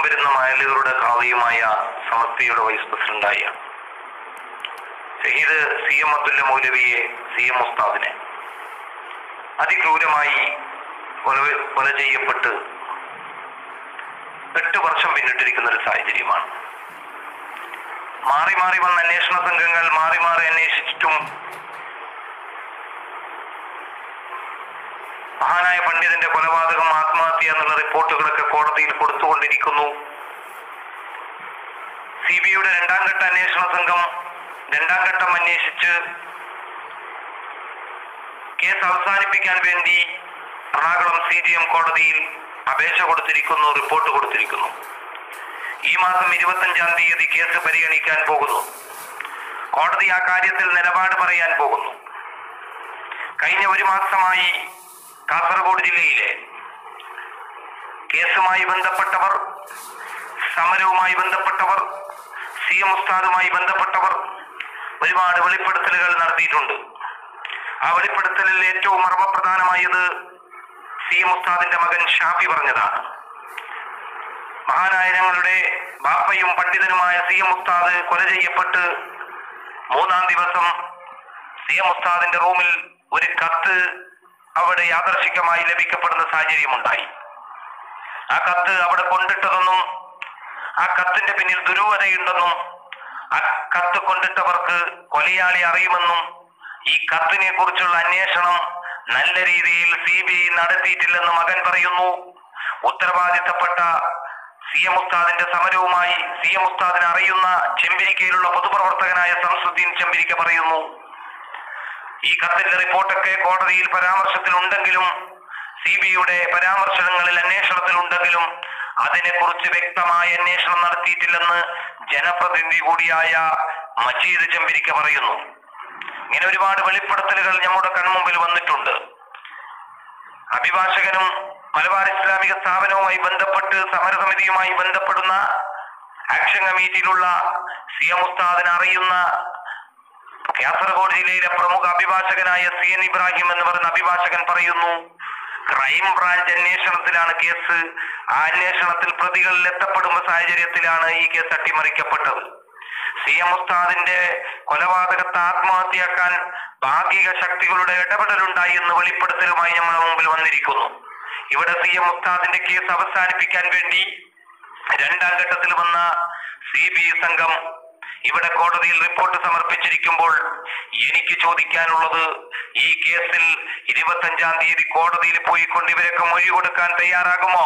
വരുന്ന മയലുകളുടെ കാവ്യമായ സമസ്തയുടെ വൈസ് പ്രസിഡന്റായ ഷഹീദ് സി എം അബ്ദുല്ല മൗലവിയെ സി എം ഉസ്താദിനെ അതിക്രൂരമായി കൊല കൊല ചെയ്യപ്പെട്ട് എട്ട് വർഷം പിന്നിട്ടിരിക്കുന്ന ഒരു സാഹചര്യമാണ് മാറി മാറി വന്ന അന്വേഷണ സംഘങ്ങൾ മാറി മാറി അന്വേഷിച്ചിട്ടും മഹാനായ പണ്ഡിതന്റെ കൊലപാതകം ആത്മഹത്യ എന്നുള്ള റിപ്പോർട്ടുകളൊക്കെ കോടതിയിൽ കൊടുത്തുകൊണ്ടിരിക്കുന്നു സി ബി ഐയുടെ രണ്ടാം ഘട്ട അന്വേഷണ സംഘം രണ്ടാം ഘട്ടം അന്വേഷിച്ച് കേസ് അവസാനിപ്പിക്കാൻ വേണ്ടി എറണാകുളം സി ജി എം കോടതിയിൽ അപേക്ഷ കൊടുത്തിരിക്കുന്നു റിപ്പോർട്ട് കൊടുത്തിരിക്കുന്നു ഈ മാസം ഇരുപത്തഞ്ചാം തീയതി കേസ് പരിഗണിക്കാൻ പോകുന്നു കോടതി ആ കാര്യത്തിൽ നിലപാട് പറയാൻ പോകുന്നു കഴിഞ്ഞ ഒരു മാസമായി കാസർഗോഡ് ജില്ലയിലെ കേസുമായി ബന്ധപ്പെട്ടവർ സമരവുമായി ബന്ധപ്പെട്ടവർ സി എം ഉസ്താദുമായി ബന്ധപ്പെട്ടവർ ഒരുപാട് വെളിപ്പെടുത്തലുകൾ നടത്തിയിട്ടുണ്ട് ആ വെളിപ്പെടുത്തലിൽ ഏറ്റവും മർമ്മപ്രധാനമായത് സി എം ഉസ്താദിന്റെ മകൻ ഷാഫി പറഞ്ഞതാണ് മഹാനായ ഞങ്ങളുടെ ബാപ്പയും പണ്ഡിതനുമായ സി എം ഉസ്താദ് കൊല ചെയ്യപ്പെട്ട് മൂന്നാം ദിവസം സി എം ഉസ്താദിന്റെ റൂമിൽ ഒരു കത്ത് അവിടെ യാദർശികമായി ലഭിക്കപ്പെടുന്ന സാഹചര്യമുണ്ടായി ആ കത്ത് അവിടെ കൊണ്ടിട്ടതെന്നും ആ കത്തിന്റെ പിന്നിൽ ദുരൂഹതയുണ്ടെന്നും ആ കത്ത് കൊണ്ടിട്ടവർക്ക് കൊലയാളി അറിയുമെന്നും ഈ കത്തിനെ കുറിച്ചുള്ള അന്വേഷണം നല്ല രീതിയിൽ സി ബി ഐ നടത്തിയിട്ടില്ലെന്ന് മകൻ പറയുന്നു ഉത്തരവാദിത്തപ്പെട്ട സി എം ഉസ്താദിന്റെ സമരവുമായി സി എം ഉസ്താദിനെ അറിയുന്ന ചെമ്പിരിക്കയിലുള്ള പൊതുപ്രവർത്തകനായ സംസുദ്ദീൻ ചെമ്പിരിക്ക പറയുന്നു ഈ കത്തിന്റെ റിപ്പോർട്ടൊക്കെ കോടതിയിൽ പരാമർശത്തിലുണ്ടെങ്കിലും സി ബി ഐയുടെ പരാമർശങ്ങളിൽ അന്വേഷണത്തിലുണ്ടെങ്കിലും അതിനെക്കുറിച്ച് വ്യക്തമായ അന്വേഷണം നടത്തിയിട്ടില്ലെന്ന് ജനപ്രതിനിധി കൂടിയായ മജീദ് ചെമ്പിരിക്ക പറയുന്നു ഇങ്ങനെ ഒരുപാട് വെളിപ്പെടുത്തലുകൾ നമ്മുടെ കൺമുമ്പിൽ വന്നിട്ടുണ്ട് അഭിഭാഷകനും മലബാർ ഇസ്ലാമിക സ്ഥാപനവുമായി ബന്ധപ്പെട്ട് സമരസമിതിയുമായി ബന്ധപ്പെടുന്ന ആക്ഷൻ കമ്മിറ്റിയിലുള്ള സി എം ഉസ്താദിനെ അറിയുന്ന കാസർഗോഡ് ജില്ലയിലെ പ്രമുഖ അഭിഭാഷകനായ സി എൻ ഇബ്രാഹിം എന്ന് പറയുന്ന അഭിഭാഷകൻ പറയുന്നു ക്രൈം ബ്രാഞ്ച് അന്വേഷണത്തിലാണ് കേസ് ആ അന്വേഷണത്തിൽ പ്രതികളിൽ എത്തപ്പെടുന്ന സാഹചര്യത്തിലാണ് ഈ കേസ് അട്ടിമറിക്കപ്പെട്ടത് സി എം ഉസ്താദിന്റെ കൊലപാതകത്തെ ആത്മഹത്യയാക്കാൻ ഭാഗിക ശക്തികളുടെ ഇടപെടലുണ്ടായി എന്ന് വെളിപ്പെടുത്തലുമായി നമ്മുടെ മുമ്പിൽ വന്നിരിക്കുന്നു ഇവിടെ സി എം ഉസ്താദിന്റെ കേസ് അവസാനിപ്പിക്കാൻ വേണ്ടി രണ്ടാം ഘട്ടത്തിൽ വന്ന സി ബി ഐ സംഘം ഇവിടെ കോടതിയിൽ റിപ്പോർട്ട് സമർപ്പിച്ചിരിക്കുമ്പോൾ എനിക്ക് ചോദിക്കാനുള്ളത് ഈ കേസിൽ ഇരുപത്തഞ്ചാം തീയതി കോടതിയിൽ പോയിക്കൊണ്ട് ഇവരൊക്കെ മൊഴി കൊടുക്കാൻ തയ്യാറാകുമോ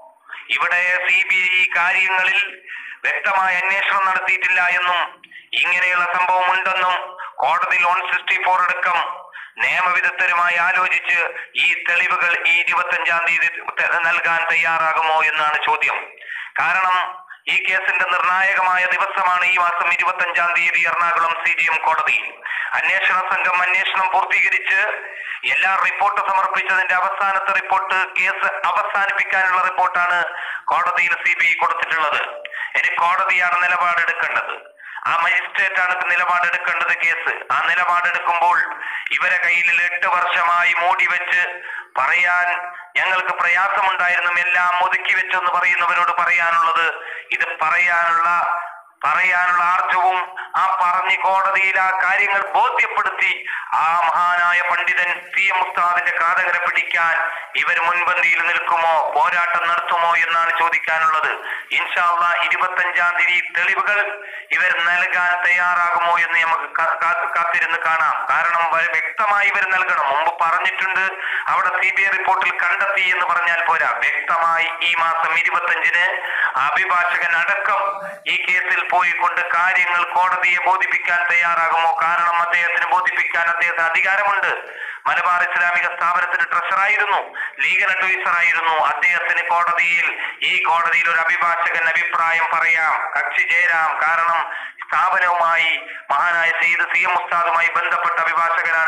ഇവിടെ സി ബി ഐ കാര്യങ്ങളിൽ വ്യക്തമായ അന്വേഷണം നടത്തിയിട്ടില്ല എന്നും ഇങ്ങനെയുള്ള സംഭവം ഉണ്ടെന്നും കോടതിയിൽ ഓൺ സിക്സ്റ്റി ഫോർ അടക്കം നിയമവിദഗ്ധരുമായി ആലോചിച്ച് ഈ തെളിവുകൾ ഈ ഇരുപത്തഞ്ചാം തീയതി ത- നൽകാൻ തയ്യാറാകുമോ എന്നാണ് ചോദ്യം കാരണം ഈ കേസിന്റെ നിർണായകമായ ദിവസമാണ് ഈ മാസം ഇരുപത്തഞ്ചാം തീയതി എറണാകുളം സി ജി എം കോടതിയിൽ അന്വേഷണ സംഘം അന്വേഷണം പൂർത്തീകരിച്ച് എല്ലാ റിപ്പോർട്ട് സമർപ്പിച്ചതിന്റെ അവസാനത്തെ റിപ്പോർട്ട് കേസ് അവസാനിപ്പിക്കാനുള്ള റിപ്പോർട്ടാണ് കോടതിയിൽ സി ബി ഐ കൊടുത്തിട്ടുള്ളത് ഇനി കോടതിയാണ് നിലപാടെടുക്കേണ്ടത് ആ മജിസ്ട്രേറ്റ് ആണ് നിലപാടെടുക്കേണ്ടത് കേസ് ആ നിലപാടെടുക്കുമ്പോൾ ഇവരെ കയ്യിൽ എട്ട് വർഷമായി മൂടി വെച്ച് പറയാൻ ഞങ്ങൾക്ക് പ്രയാസമുണ്ടായിരുന്നു എല്ലാം ഒതുക്കി വെച്ചെന്ന് പറയുന്നവരോട് പറയാനുള്ളത് ഇത് പറയാനുള്ള പറയാനുള്ള ആർജവും ആ പറഞ്ഞ് കോടതിയിൽ ആ കാര്യങ്ങൾ ബോധ്യപ്പെടുത്തി ആ മഹാനായ പണ്ഡിതൻ സി എം ഉസ്താദിന്റെ കാതകരെ പിടിക്കാൻ ഇവർ മുൻപന്തിയിൽ നിൽക്കുമോ പോരാട്ടം നടത്തുമോ എന്നാണ് ചോദിക്കാനുള്ളത് ഇൻഷാല്ല ഇരുപത്തഞ്ചാം തീയതി തെളിവുകൾ ഇവർ നൽകാൻ തയ്യാറാകുമോ എന്ന് നമുക്ക് കാ- കാ- കാത്തിരുന്ന് കാണാം കാരണം വളരെ വ്യക്തമായി ഇവർ നൽകണം മുമ്പ് പറഞ്ഞിട്ടുണ്ട് അവിടെ സി ബി ഐ റിപ്പോർട്ടിൽ കണ്ടെത്തി എന്ന് പറഞ്ഞാൽ പോരാ വ്യക്തമായി ഈ മാസം ഇരുപത്തഞ്ചിന് അഭിഭാഷകൻ അടക്കം ഈ കേസിൽ പോയിക്കൊണ്ട് കാര്യങ്ങൾ കോടതിയെ ബോധിപ്പിക്കാൻ തയ്യാറാകുമോ കാരണം അദ്ദേഹത്തിന് ബോധിപ്പിക്കാൻ അദ്ദേഹത്തിന് അധികാരമുണ്ട് മലബാർ ഇസ്ലാമിക സ്ഥാപനത്തിന് ട്രഷറായിരുന്നു ലീഗൽ അഡ്വൈസർ ആയിരുന്നു അദ്ദേഹത്തിന് കോടതിയിൽ ഈ കോടതിയിൽ ഒരു അഭിഭാഷകൻ അഭിപ്രായം പറയാം കക്ഷി ചേരാം കാരണം സ്ഥാപനവുമായി മഹാനായ സെയ്ദ് സി എം ഉസ്താദുമായി ബന്ധപ്പെട്ട അഭിഭാഷകനാണ്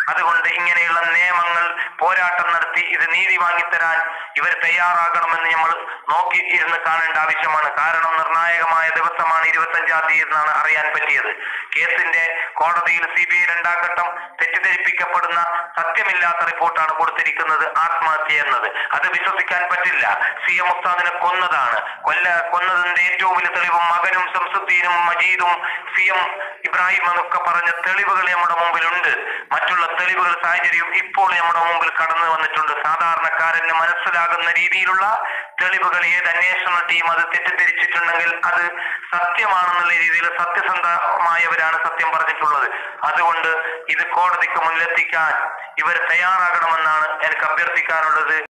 അതുകൊണ്ട് ഇങ്ങനെയുള്ള നിയമങ്ങൾ പോരാട്ടം നടത്തി ഇത് നീതി വാങ്ങിത്തരാൻ ഇവർ തയ്യാറാകണമെന്ന് നമ്മൾ നോക്കി ഇരുന്ന് കാണേണ്ട ആവശ്യമാണ് കാരണം നിർണായകമായ ദിവസമാണ് ഇരുപത്തഞ്ചാം തീയതി എന്നാണ് അറിയാൻ പറ്റിയത് കേസിന്റെ കോടതിയിൽ സി ബി ഐ രണ്ടാം ഘട്ടം തെറ്റിദ്ധരിപ്പിക്കപ്പെടുന്ന സത്യമില്ലാത്ത റിപ്പോർട്ടാണ് കൊടുത്തിരിക്കുന്നത് ആത്മഹത്യ എന്നത് അത് വിശ്വസിക്കാൻ പറ്റില്ല സി എം ഉസ്താദിനെ കൊന്നതാണ് കൊല്ല കൊന്നതിന്റെ ഏറ്റവും വലിയ തെളിവും മകനും സംസുദ്ദീനും മജീദും സി എം ഇബ്രാഹിം എന്നൊക്കെ പറഞ്ഞ തെളിവുകൾ നമ്മുടെ മുമ്പിലുണ്ട് മറ്റുള്ള തെളിവുകൾ സാഹചര്യം ഇപ്പോൾ നമ്മുടെ മുമ്പിൽ കടന്നു വന്നിട്ടുണ്ട് സാധാരണക്കാരന് മനസ്സിലാകുന്ന രീതിയിലുള്ള തെളിവുകൾ ഏത് അന്വേഷണ ടീം അത് തെറ്റിദ്ധരിച്ചിട്ടുണ്ടെങ്കിൽ അത് സത്യമാണെന്നുള്ള രീതിയിൽ സത്യസന്ധമായവരാണ് സത്യം പറഞ്ഞിട്ടുള്ളത് അതുകൊണ്ട് ഇത് കോടതിക്ക് മുന്നിലെത്തിക്കാൻ ഇവർ തയ്യാറാകണമെന്നാണ് എനിക്ക് അഭ്യർത്ഥിക്കാനുള്ളത്